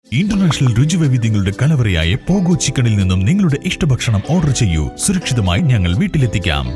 international രുചിവൈവിധ്യങ്ങളുടെ കലവറയായ pogo ചിക്കനിൽ നിന്നും നിങ്ങളുടെ ഇഷ്ടഭക്ഷണം ഓർഡർ ചെയ്യൂ സുരക്ഷിതമായി ഞങ്ങൾ വീട്ടിലെത്തിക്കാം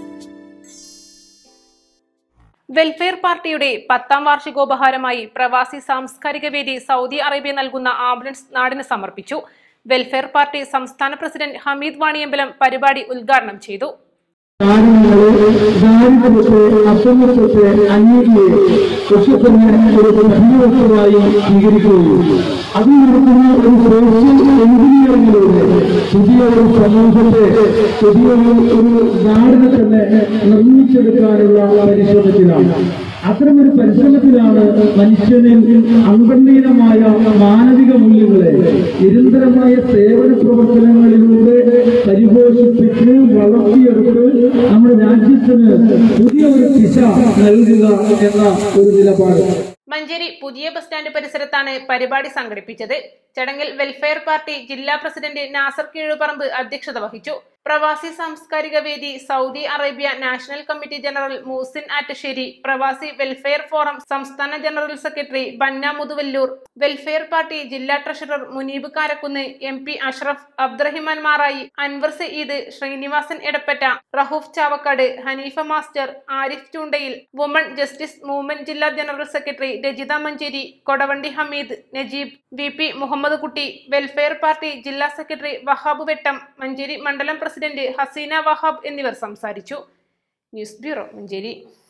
വെൽഫെയർ പാർട്ടിയുടെ പത്താം വാർഷികോപഹാരമായി പ്രവാസി സാംസ്കാരിക വേദി സൗദി അറേബ്യ നൽകുന്ന ആംബുലൻസ് നാടിന് സമർപ്പിച്ചു വെൽഫെയർ പാർട്ടി സംസ്ഥാന പ്രസിഡന്റ് ഹമീദ് വാണിയമ്പലം പരിപാടി ഉദ്ഘാടനം ചെയ്തു കാര്യങ്ങളെ ദാരിദ്ര്യത്തെ അസമത്വത്തെ അനീതിയെ ഒക്കെ തന്നെ ഒരു പ്രധാനവസ്തുവായി സ്വീകരിക്കുകയും അതിൽ നടക്കുന്ന ഒരു സോഷ്യൽ എഞ്ചിനീയറിംഗിലൂടെ പുതിയ ഒരു സമൂഹത്തെ പുതിയ ഒരു ഒരു നാടിനെ തന്നെ നിർമ്മിച്ചെടുക്കാനുള്ള പരിശ്രമത്തിലാണ് അത്തരമൊരു പരിശ്രമത്തിലാണ് മനുഷ്യനിൽ അന്തർലീനമായ മാനവിക മൂല്യങ്ങളെ നിരന്തരമായ സേവന പ്രവർത്തനങ്ങളിലൂടെ പരിപോഷിപ്പിച്ച് വളർത്തിയെടുത്ത് നമ്മുടെ രാജ്യത്തിന് പുതിയ ഒരു ദിശ നൽകുക എന്ന ഒരു നിലപാട് മഞ്ചേരി പുതിയ ബസ് സ്റ്റാൻഡ് പരിസരത്താണ് പരിപാടി സംഘടിപ്പിച്ചത് ചടങ്ങിൽ വെൽഫെയർ പാർട്ടി ജില്ലാ പ്രസിഡന്റ് നാസർ കീഴുപറമ്പ് അധ്യക്ഷത വഹിച്ചു പ്രവാസി സാംസ്കാരിക വേദി Saudi Arabia national committee general Moosin Attassery പ്രവാസി വെൽഫെയർ ഫോറം സംസ്ഥാന general secretary Banna Muthuvallur welfare party ജില്ലാ treasurer Muneeb Karakkunnu M P Ashraf Abdurahiman Marayi Anwar Sayyid Srinivasan Edappatta Raoof Chavakkad Haneefa master Arif Choondayil woman justice movement ജില്ലാ general secretary Rajitha Manjeri Kodavandi Hameed Najeeb V P Muhammad Kutty welfare party ജില്ലാ സെക്രട്ടറി വഹാബ് വെട്ടം മഞ്ചേരി മണ്ഡലം പ്രസിഡന്റ് ഹസീന വഹാബ് എന്നിവർ സംസാരിച്ചു ന്യൂസ് ബ്യൂറോ മഞ്ചേരി